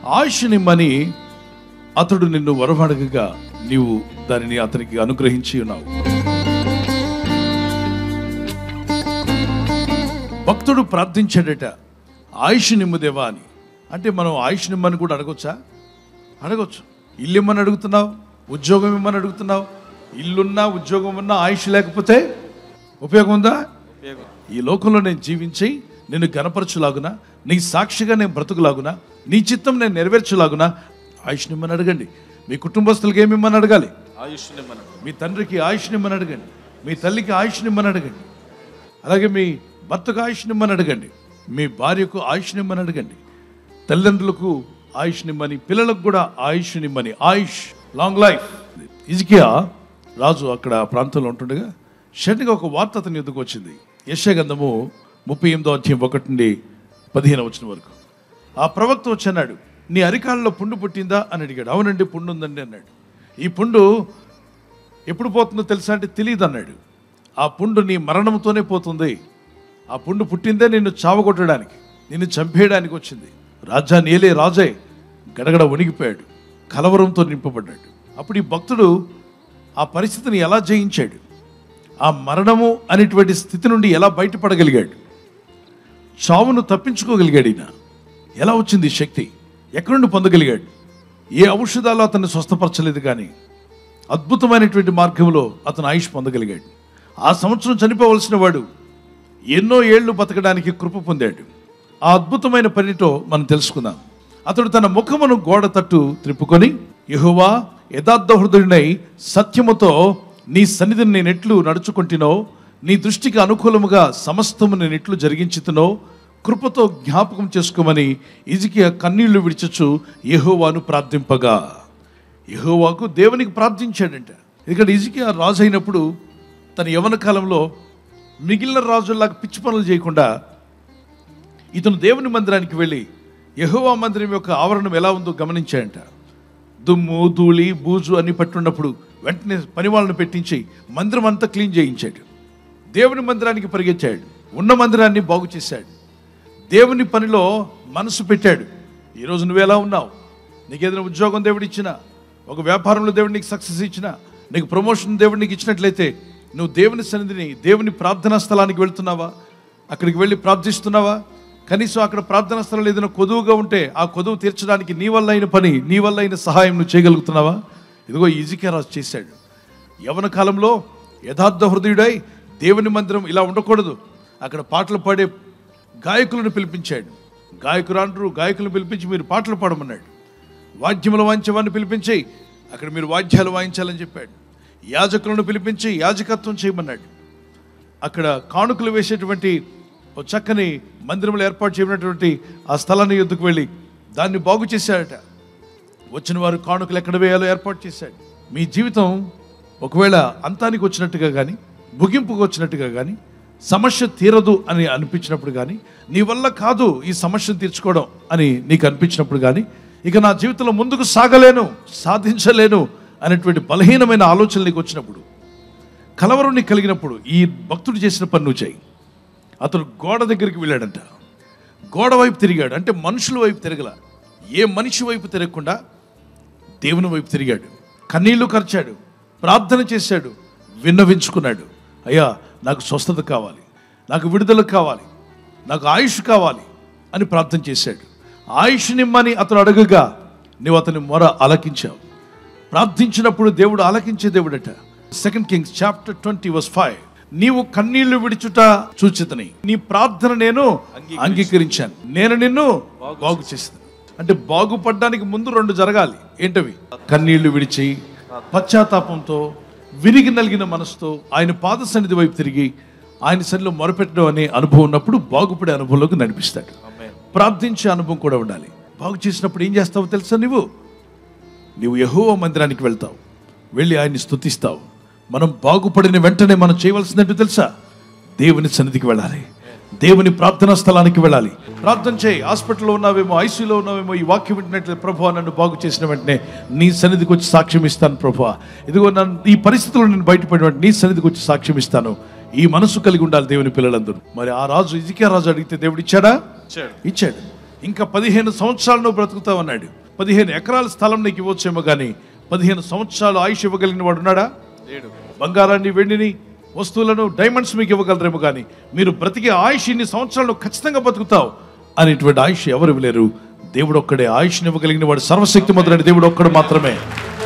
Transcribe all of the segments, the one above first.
ఆయుష్నిమ్మని అతడు నిన్ను వరమడగగా నీవు దానిని అతనికి అనుగ్రహించి ఉన్నావు భక్తుడు ప్రార్థించాడట ఆయుష్ నిమ్ముదేవా అని అంటే మనం ఆయుష్ నిమ్మని కూడా అడగొచ్చా అడగొచ్చు ఇల్లు ఇమ్మని అడుగుతున్నావు ఉద్యోగం ఇమ్మని అడుగుతున్నావు ఇల్లున్నా ఉద్యోగం ఉన్నా ఆయుష్ లేకపోతే ఉపయోగం ఉందా ఉపయోగం ఈ లోకంలో నేను జీవించి నిన్ను గనపరచులాగునా నీ సాక్షిగా నేను బ్రతుకులాగునా నీ చిత్తం నేను నెరవేర్చులాగునా ఆయుష్ నిమ్మని అడగండి మీ కుటుంబస్తులకి ఏమి ఇమ్మని అడగాలి ఆయుష్ నిమ్మనం మీ తండ్రికి ఆయుష్ నిమ్మని అడగండి మీ తల్లికి ఆయుష్ నిమ్మని అడగండి అలాగే మీ భర్తకు ఆయుష్ నిమ్మని అడగండి మీ భార్యకు ఆయుష్ నిమ్మని అడగండి తల్లిదండ్రులకు ఆయుష్ నిమ్మని పిల్లలకు కూడా ఆయుష్ నిమ్మని ఆయుష్ లాంగ్ లైఫ్ ఇజికియా రాజు అక్కడ ఆ ప్రాంతంలో ఉంటుండగా షడ్గా ఒక వార్త అతని ఎదుకు వచ్చింది యశగంధము ముప్పై ఎనిమిదో అధ్యాయం ఒకటి నుండి పదిహేను వచ్చిన వరకు ఆ ప్రవక్త వచ్చి అన్నాడు నీ అరికాళ్ళలో పుండు పుట్టిందా అని అడిగాడు అవునండి పుండు ఉందండి అన్నాడు ఈ పుండు ఎప్పుడు పోతుందో తెలుసా అంటే తెలియదు అన్నాడు ఆ పుండు నీ మరణంతోనే పోతుంది ఆ పుండు పుట్టిందే నిన్ను చావగొట్టడానికి నిన్ను చంపేయడానికి వచ్చింది రాజ్యాన్ని ఏలే రాజే గడగడ వణిగిపోయాడు కలవరంతో నింపబడ్డాడు అప్పుడు ఈ భక్తుడు ఆ పరిస్థితిని ఎలా జయించాడు ఆ మరణము అనేటువంటి స్థితి నుండి ఎలా బయటపడగలిగాడు చావును తప్పించుకోగలిగాడు ఈయన ఎలా వచ్చింది ఈ శక్తి ఎక్కడి నుండి పొందగలిగాడు ఏ ఔషధాలు అతన్ని స్వస్థపరచలేదు కానీ అద్భుతమైనటువంటి మార్గంలో అతను ఆయుష్ పొందగలిగాడు ఆ సంవత్సరం చనిపోవలసిన వాడు ఎన్నో ఏళ్లు బతకడానికి కృప పొందాడు ఆ అద్భుతమైన పనితో మనం తెలుసుకుందాం అతడు తన ముఖమును గోడ తట్టు త్రిప్పుకొని యెహోవా యథార్థ హృదయుడై సత్యముతో నీ సన్నిధిని నేను ఎట్లు నడుచుకుంటునో నీ దృష్టికి అనుకూలముగా సమస్తము నేను ఎట్లు జరిగించుతునో కృపతో జ్ఞాపకం చేసుకోమని ఇజికియా కన్నీళ్లు విడిచచ్చు యెహోవాను ప్రార్థింపగా యెహోవాకు దేవునికి ప్రార్థించాడంట ఇక్కడ ఇజికియా రాజు అయినప్పుడు తన యవన కాలంలో మిగిలిన రాజుల్లాగా పిచ్చి పనులు చేయకుండా ఇతను దేవుని మందిరానికి వెళ్ళి యెహోవా మందిరం యొక్క ఆవరణం ఎలా ఉందో గమనించాడంట దుమ్ము ధూళి బూజు అన్ని పట్టున్నప్పుడు వెంటనే పని వాళ్ళని పెట్టించి మందిరం అంతా క్లీన్ చేయించాడు దేవుని మందిరానికి పరిగెత్తాడు ఉన్న మందిరాన్ని బాగు చేశాడు దేవుని పనిలో మనసు పెట్టాడు ఈరోజు నువ్వు ఎలా ఉన్నావు నీకు ఏదైనా ఉద్యోగం దేవుడు ఇచ్చినా ఒక వ్యాపారంలో దేవుడు నీకు సక్సెస్ ఇచ్చినా నీకు ప్రమోషన్ దేవుడు నీకు ఇచ్చినట్లయితే నువ్వు దేవుని సన్నిధిని దేవుని ప్రార్థనా స్థలానికి వెళ్తున్నావా అక్కడికి వెళ్ళి ప్రార్థిస్తున్నావా కనీసం అక్కడ ప్రార్థనా స్థలం ఏదైనా కొదువుగా ఉంటే ఆ కొదువు తీర్చడానికి నీ వల్ల అయిన పని నీ వల్ల అయిన సహాయం నువ్వు చేయగలుగుతున్నావా ఇదిగో ఈజీకే రాజు చేశాడు యవన కాలంలో యథార్థ హృదయుడై దేవుని మందిరం ఇలా ఉండకూడదు అక్కడ పాటలు పాడే గాయకులను పిలిపించాడు గాయకురాండ్రు గాయకులను పిలిపించి మీరు పాటలు పాడమన్నాడు వాద్యములు వాయించేవాడిని పిలిపించి అక్కడ మీరు వాద్యాలు వాయించాలని చెప్పాడు యాజకులను పిలిపించి యాజకత్వం చేయమన్నాడు అక్కడ కానుకలు వేసేటువంటి ఒక చక్కని మందిరంలో ఏర్పాటు చేయబడినటువంటి ఆ స్థలాన్ని ఎద్దుకు వెళ్ళి దాన్ని బాగు చేశాడట వచ్చిన వారు కానుకలు ఎక్కడ వేయాలో ఏర్పాటు చేశాడు మీ జీవితం ఒకవేళ అంతానికి వచ్చినట్టుగా కానీ ముగింపుకు వచ్చినట్టుగా కానీ సమస్య తీరదు అని అనిపించినప్పుడు కానీ నీ వల్ల కాదు ఈ సమస్యను తీర్చుకోవడం అని నీకు అనిపించినప్పుడు కానీ ఇక నా జీవితంలో ముందుకు సాగలేను సాధించలేను అనేటువంటి బలహీనమైన ఆలోచనలు నీకు వచ్చినప్పుడు కలవరం నీకు కలిగినప్పుడు ఈ భక్తుడు చేసిన పని నువ్వు చేయి అతడు గోడ దగ్గరికి వెళ్ళాడంట గోడ వైపు తిరిగాడు అంటే మనుషుల వైపు తిరగల ఏ మనిషి వైపు తిరగకుండా దేవుని వైపు తిరిగాడు కన్నీళ్లు ఖర్చాడు ప్రార్థన చేశాడు విన్నవించుకున్నాడు అయ్యా నాకు స్వస్థత కావాలి నాకు విడుదల కావాలి నాకు ఆయుష్ కావాలి అని ప్రార్థన చేశాడు ఆయుష్ నిమ్మని అతను అడగగా నువ్వు అతని మొర ఆలకించావు ప్రార్థించినప్పుడు దేవుడు ఆలకించే దేవుడట second Kings chapter twenty verse five నీవు కన్నీళ్లు విడిచుట చూచితని నీ ప్రార్థన నేను అంగీకరించాను నేను నిన్ను బాగు చేస్తాను అంటే బాగుపడడానికి ముందు రెండు జరగాలి ఏంటవి కన్నీళ్లు విడిచి పశ్చాత్తాపంతో విరిగి నలిగిన మనసుతో ఆయన పాద సన్నిధి వైపు తిరిగి ఆయన సన్నిధిలో మొరపెట్టడం అనే అనుభవం ఉన్నప్పుడు బాగుపడే అనుభవంలోకి నడిపిస్తాడు ప్రార్థించే అనుభవం కూడా ఉండాలి బాగు చేసినప్పుడు ఏం చేస్తావో తెలుసా నువ్వు నీవు యహోవ మందిరానికి వెళ్తావు వెళ్ళి ఆయన్ని స్తుతిస్తావు మనం బాగుపడిన వెంటనే మనం చేయవలసిందంటూ తెలుసా దేవుని సన్నిధికి వెళ్ళాలి దేవుని ప్రార్థనా స్థలానికి వెళ్ళాలి ప్రార్థన చేయి హాస్పిటల్లో ఉన్నావేమో ఐసీలో ఉన్నావేమో ఈ వాక్యం వింటున్నట్లే ప్రభు నన్ను బాగు చేసిన వెంటనే నీ సన్నిధికి వచ్చి సాక్ష్యం ఇస్తాను ప్రభు ఇదిగో నన్ను ఈ పరిస్థితుల్లో నేను బయటపడిన వెంటనే నీ సన్నిధికి వచ్చి సాక్ష్యం ఇస్తాను ఈ మనసు కలిగి ఉండాలి దేవుని పిల్లలందరూ మరి ఆ రాజు ఇజికే రాజు అడిగితే దేవుడు ఇచ్చాడా ఇచ్చాడు ఇచ్చాడు ఇంకా పదిహేను సంవత్సరాలు నువ్వు బ్రతుకుతావు అన్నాడు పదిహేను ఎకరాల స్థలం నీకు ఇవ్వచ్చేమో కానీ పదిహేను సంవత్సరాలు ఆయుష్ ఇవ్వగలిగిన వాడు ఉన్నాడా లేడు బంగారాన్ని వెండిని వస్తువులను డైమండ్స్ మీకు ఇవ్వగలరేమో కానీ మీరు బ్రతికే ఆయుష్ ఇన్ని సంవత్సరాలు ఖచ్చితంగా బతుకుతావు అనేటువంటి ఆయుష్ ఎవరు ఇవ్వలేరు దేవుడు ఒక్కడే ఆయుష్ని ఇవ్వగలిగిన వాడు సర్వశక్తి మొదలైన దేవుడు ఒక్కడు మాత్రమే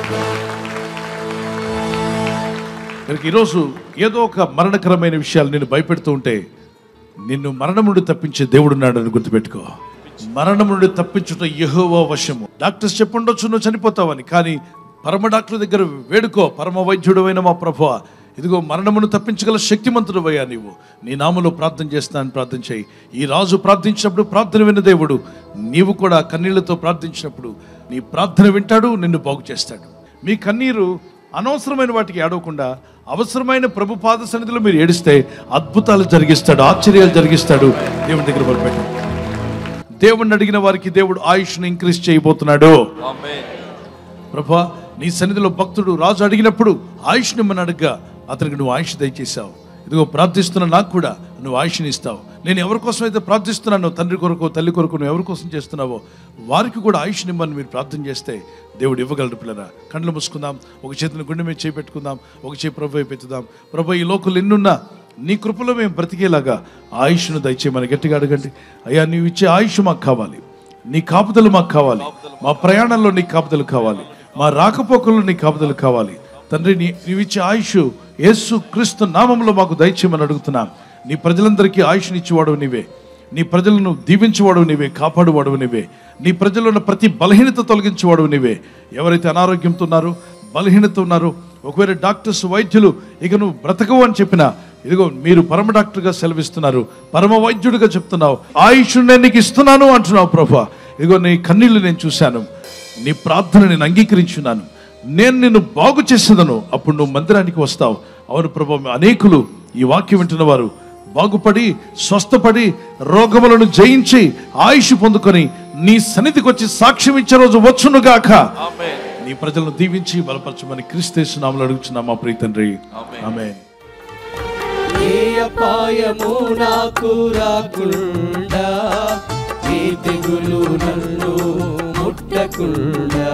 కనుక ఈరోజు ఏదో ఒక మరణకరమైన విషయాలు నేను భయపెడుతూ ఉంటే నిన్ను మరణం నుండి తప్పించే దేవుడున్నాడు అని గుర్తుపెట్టుకో మరణం నుండి తప్పించుట యెహోవా వశము డాక్టర్స్ చెప్పుండొచ్చు నువ్వు చనిపోతావని కానీ పరమ డాక్టర్ దగ్గర వేడుకో పరమ వైద్యుడమైన మా ప్రభు ఇదిగో మరణమును తప్పించగల శక్తిమంతుడు అయ్యా నీవు నీ నామలో ప్రార్థన చేస్తానని ప్రార్థన చేయి ఈ రాజు ప్రార్థించినప్పుడు ప్రార్థన విన్న దేవుడు నీవు కూడా కన్నీళ్లతో ప్రార్థించినప్పుడు నీ ప్రార్థన వింటాడు నిన్ను బాగు చేస్తాడు మీ కన్నీరు అనవసరమైన వాటికి ఏడవకుండా అవసరమైన ప్రభు పాద సన్నిధిలో మీరు ఏడిస్తే అద్భుతాలు జరిగిస్తాడు ఆశ్చర్యాలు జరిగిస్తాడు దేవుని దగ్గర మొదలుపెట్టాడు దేవుణ్ణి అడిగిన వారికి దేవుడు ఆయుష్ను ఇంక్రీజ్ చేయబోతున్నాడు ఆమేన్ ప్రభా నీ సన్నిధిలో భక్తుడు రాజు అడిగినప్పుడు ఆయుష్ని మన అడగ్గా అతనికి నువ్వు ఆయుష్ దయచేశావు ఇదిగో ప్రార్థిస్తున్న నాకు కూడా నువ్వు ఆయుష్ని ఇస్తావు నేను ఎవరి కోసం అయితే ప్రార్థిస్తున్నానో తండ్రి కొరకు తల్లి కొరకు నువ్వు ఎవరి కోసం చేస్తున్నావో వారికి కూడా ఆయుష్ని ఇమ్మని మీరు ప్రార్థన చేస్తే దేవుడు ఇవ్వగలడు పిల్లరా కండ్లు మూసుకుందాం ఒక చేతిని గుండె మీద చేపెట్టుకుందాం ఒక చేయి ప్రభు వైపు ఎత్తుదాం ప్రభు ఈ లోకలు ఎన్నున్నా నీ కృపలో మేము బ్రతికేలాగా ఆయుష్ను దయచేయమని గట్టిగా అడగండి అయ్యా నీవు ఇచ్చే ఆయుష్ మాకు కావాలి నీ కాపుదలు మాకు కావాలి మా ప్రయాణంలో నీ కాపుదలు కావాలి మా రాకపోకల్లో నీ కాపుదలు కావాలి తండ్రి నీ నీవిచ్చే ఆయుష్ యేసు క్రీస్తు నామంలో మాకు దయచేయమని అడుగుతున్నాం నీ ప్రజలందరికీ ఆయుష్ని ఇచ్చేవాడు నీవే నీ ప్రజలను దీవించేవాడు నీవే కాపాడువాడు నీవే నీ ప్రజల్లో ఉన్న ప్రతి బలహీనత తొలగించేవాడు నీవే ఎవరైతే అనారోగ్యంతో ఉన్నారో బలహీనత ఉన్నారో ఒకవేళ డాక్టర్స్ వైద్యులు ఇక నువ్వు బ్రతకవు అని చెప్పినా ఇదిగో మీరు పరమ డాక్టర్గా సెలవిస్తున్నారు పరమ వైద్యుడిగా చెప్తున్నావు ఆయుష్ నేను నీకు ఇస్తున్నాను అంటున్నావు ప్రభా ఇదిగో నీ కన్నీళ్లు నేను చూశాను నీ ప్రార్థన నేను అంగీకరించున్నాను నేను నిన్ను బాగు చేసేదను అప్పుడు నువ్వు మందిరానికి వస్తావు అవును ప్రభా అనేకులు ఈ వాక్యం వింటున్న వారు బాగుపడి స్వస్థపడి రోగములను జయించి ఆయుష్ పొందుకొని నీ సన్నిధికి వచ్చి సాక్ష్యం ఇచ్చే రోజు వచ్చునుగాక ఆమేన్ నీ ప్రజలను దీవించి బలపరచమని క్రీస్తు నామలు అడుగుచున్నా మా ప్రియ తండ్రి ఆమేన్. ఆమె ఏ అపాయము నాకు రాకుండా ఏ తెగులు నన్ను ముట్టకుండా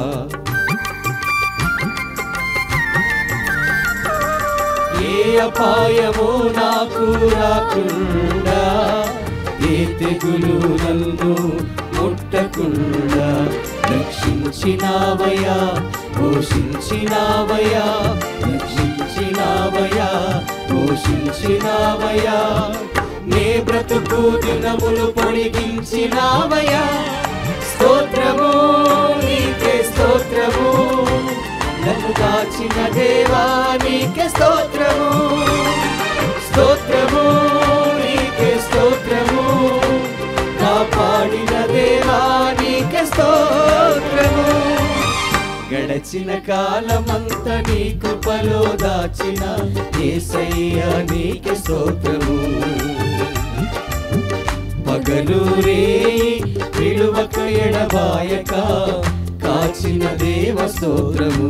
ఏ అపాయము నాకు రాకుండా ఏ తెగులు నన్ను ముట్టకుండా రక్షించినావయ్యా పోషించినావయ్యా రక్షించినావయ్యా పోషించినావయ్యా నే బ్రతుకు దినములు పొడిగించినావయ్యా స్తోత్రము నీకే స్తోత్రము నన్ను దాచిన దేవా నీకే స్తోత్రము స్తోత్రము నీకే స్తోత్రము కాపాడిన దేవా నీకే స్తోత్రము గడచిన కాలమంత నీ కృపలో దాచిన ఏసయ్య నీకే స్తోత్రము పగలు రే విడువక ఎడబాయక కాచిన దేవ స్తోత్రము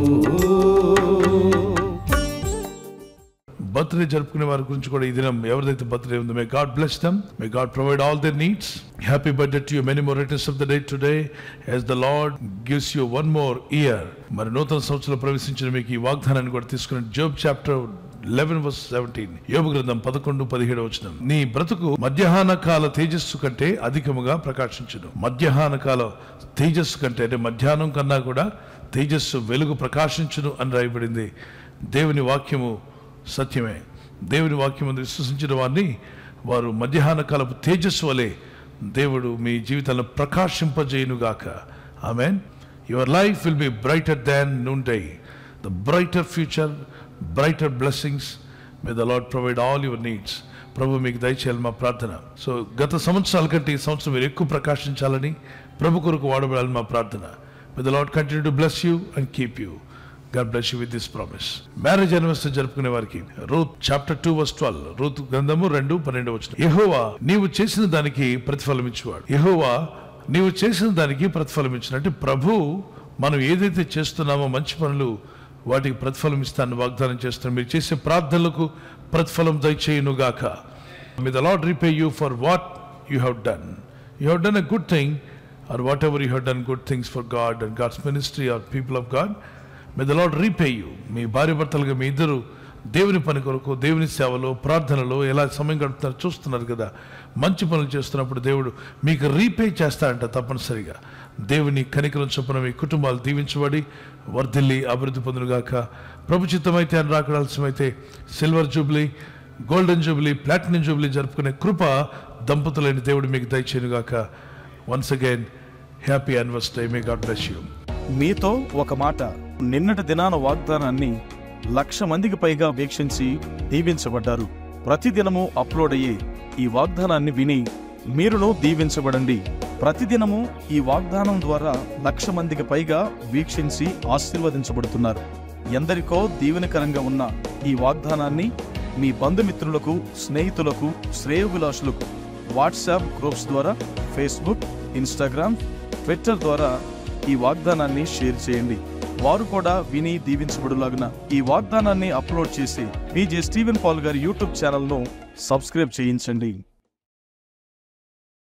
బర్త్డే జరుపుకునే వారి గురించి కూడా ఈ దినం ఎవరిదైతే బర్త్డే ఉందో may God bless them may God provide all their needs happy birthday to you many more returns of the day today as the Lord gives you one more year మరి నూతన సంవత్సరంలో ప్రవేశించిన మీకు ఈ వాగ్దానాన్ని కూడా తీసుకుని Job chapter eleven verse seventeen యోగ గ్రంథం పదకొండు పదిహేడు వచ్చిన నీ బ్రతుకు మధ్యాహ్న కాల తేజస్సు కంటే అధికముగా ప్రకాశించును మధ్యాహ్న కాల తేజస్సు కంటే అంటే మధ్యాహ్నం కన్నా కూడా తేజస్సు వెలుగు ప్రకాశించును అని రాయబడింది దేవుని వాక్యము సత్యమే దేవుని వాక్యం అందు విశ్వసించిన వారిని వారు మధ్యాహ్న కాలపు తేజస్సు వలె దేవుడు మీ జీవితాలను ప్రకాశింపజేయునుగాక amen your life will be brighter than noon day the brighter future brighter blessings may the Lord provide all your needs ప్రభు మీకు దయచేయాలి మా ప్రార్థన సో గత సంవత్సరాల కంటే ఈ సంవత్సరం మీరు ఎక్కువ ప్రకాశించాలని ప్రభు కొరకు వాడబడాలని మా ప్రార్థన may the Lord continue to bless you and keep you God bless you with this promise marriage anniversary జరుపుకునే వారికి Ruth chapter two verse twelve రూత్ గ్రంథము రెండు పన్నెండు వచ్చిన యెహోవా నీవు చేసిన దానికి ప్రతిఫలం ఇచ్చేవాడు యెహోవా నీవు చేసిన దానికి ప్రతిఫలం ఇచ్చిన అంటే ప్రభు మనం ఏదైతే చేస్తున్నామో మంచి పనులు వాటికి ప్రతిఫలం ఇస్తానని వాగ్దానం చేస్తున్నాం మీరు చేసే ప్రార్థనలకు ప్రతిఫలం దయచేయునుగాక may the Lord repay you for what you have done you have done a good thing, or whatever you have done good things for God and God's ministry or people of God, may the Lord repay you. మీ భార్య భర్తలుగా మీ ఇద్దరు దేవుని పని కొరకు దేవుని సేవలో ప్రార్థనలో ఎలా సమయం గడుపుతారో చూస్తున్నారు కదా మంచి పనులు చేస్తున్నప్పుడు దేవుడు మీకు రీపే చేస్తాడంట తప్పనిసరిగా దేవుని కనికరం చొప్పున మీ కుటుంబాలు దీవించబడి వర్ధిల్లి అభివృద్ధి పొందునుగాక ప్రభు చిత్తమైతే అని రాకడాల్సిమైతే silver jubilee golden jubilee platinum jubilee జరుపుకునే కృప దంపతులైన దేవుడు మీకు దయచేయనుగాక once again happy anniversary may God bless you మీతో ఒక మాట నిన్నటి దినాన వాగ్దానాన్ని లక్ష మందికి పైగా వీక్షించి దీవించబడ్డారు ప్రతిదినము అప్లోడ్ అయ్యే ఈ వాగ్దానాన్ని విని మీరును దీవించబడండి ప్రతిదినము ఈ వాగ్దానం ద్వారా లక్ష మందికి పైగా వీక్షించి ఆశీర్వదించబడుతున్నారు ఎందరికో దీవెనకరంగా ఉన్న ఈ వాగ్దానాన్ని మీ బంధుమిత్రులకు స్నేహితులకు శ్రేయోభిలాషులకు వాట్సాప్ గ్రూప్స్ ద్వారా ఫేస్బుక్ ఇన్స్టాగ్రామ్ ట్విట్టర్ ద్వారా ఈ వాగ్దానాన్ని షేర్ చేయండి వారు కూడా విని దీవించబడులాగున ఈ వాగ్దానాన్ని అప్లోడ్ చేసి విజే స్టీవెన్ పాల్ గారి యూట్యూబ్ ఛానల్ను సబ్స్క్రైబ్ చేయించండి